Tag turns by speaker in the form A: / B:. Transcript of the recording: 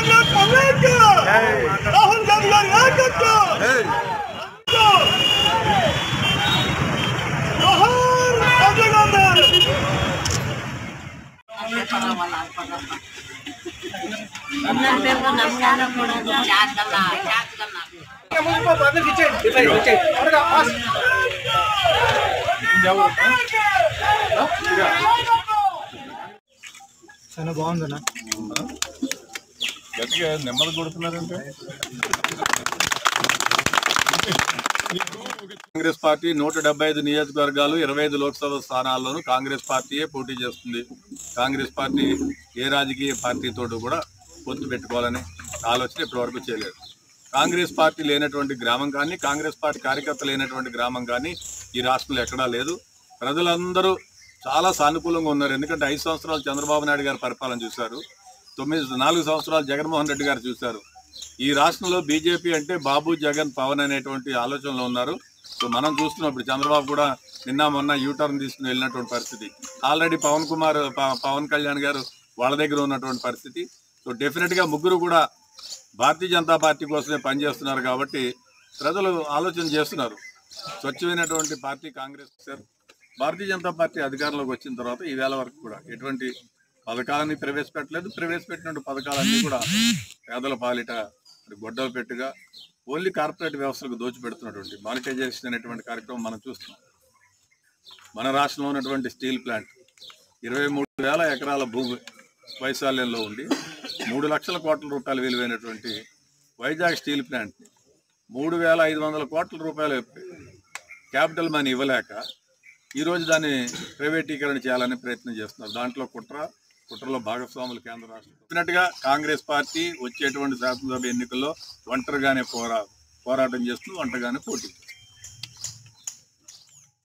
A: Congress America Rahul Gandhi గారి నాయకత్వం జోహార్ రాజీవ్ గాంధీ
B: అందరికీ నమస్కారం కూడా జాగ్రత్త జాగ్రత్త
C: చాలా బాగుందన్న
D: గట్టిగా నెమ్మది కొడుతున్నారంటే కాంగ్రెస్ పార్టీ నూట డెబ్బై ఐదు నియోజకవర్గాలు ఇరవై ఐదు లోక్సభ స్థానాల్లోనూ కాంగ్రెస్ పార్టీయే పోటీ చేస్తుంది కాంగ్రెస్ పార్టీ ఏ రాజకీయ పార్టీతో కూడా పొత్తు పెట్టుకోవాలని ఆలోచన ఇప్పటివరకు చేయలేదు కాంగ్రెస్ పార్టీ లేనటువంటి గ్రామం కానీ కాంగ్రెస్ పార్టీ కార్యకర్త లేనటువంటి గ్రామం కానీ ఈ రాష్ట్రంలో ఎక్కడా లేదు ప్రజలందరూ చాలా సానుకూలంగా ఉన్నారు ఎందుకంటే ఐదు సంవత్సరాలు చంద్రబాబు నాయుడు గారు పరిపాలన చూశారు తొమ్మిది నాలుగు సంవత్సరాలు జగన్మోహన్ రెడ్డి గారు చూశారు ఈ రాష్ట్రంలో బీజేపీ అంటే బాబు జగన్ పవన్ అనేటువంటి ఆలోచనలో ఉన్నారు సో మనం చూస్తున్నాం ఇప్పుడు చంద్రబాబు కూడా నిన్న మొన్న యూటర్న్ తీసుకుని వెళ్ళినటువంటి పరిస్థితి ఆల్రెడీ పవన్ కుమార్ ప- పవన్ కళ్యాణ్ గారు వాళ్ళ దగ్గర ఉన్నటువంటి పరిస్థితి సో డెఫినెట్గా ముగ్గురు కూడా భారతీయ జనతా పార్టీ కోసమే పనిచేస్తున్నారు కాబట్టి ప్రజలు ఆలోచన చేస్తున్నారు స్వచ్ఛమైనటువంటి party Congress sir Bharatiya Janata party అధికారంలోకి వచ్చిన తర్వాత ఈ వేళ వరకు కూడా ఎటువంటి పథకాలని ప్రవేశపెట్టలేదు ప్రవేశపెట్టిన పథకాలన్నీ కూడా పేదల పాలిట మరి గొడ్డలు పెట్టుగా ఓన్లీ కార్పొరేట్ వ్యవస్థలకు దోచిపెడుతున్నటువంటి మానిటైజేషన్ అనేటువంటి కార్యక్రమం మనం చూస్తున్నాం మన రాష్ట్రంలో ఉన్నటువంటి స్టీల్ ప్లాంట్ ఇరవై మూడు వేల ఎకరాల భూమి వైశాల్యంలో ఉండి మూడు లక్షల కోట్ల రూపాయలు విలువైనటువంటి వైజాగ్ స్టీల్ ప్లాంట్ని మూడు వేల ఐదు వందల కోట్ల రూపాయలు క్యాపిటల్ మనీ ఇవ్వలేక ఈరోజు దాన్ని ప్రైవేటీకరణ చేయాలని ప్రయత్నం చేస్తున్నారు దాంట్లో కుట్ర కుట్రలో భాగస్వాములు కేంద్ర రాష్ట్రం చెప్పినట్టుగా కాంగ్రెస్ పార్టీ వచ్చేటువంటి శాసనసభ ఎన్నికల్లో ఒంటరిగానే పోరా పోరాటం చేస్తూ ఒంటరిగానే పోటీ చేస్తుంది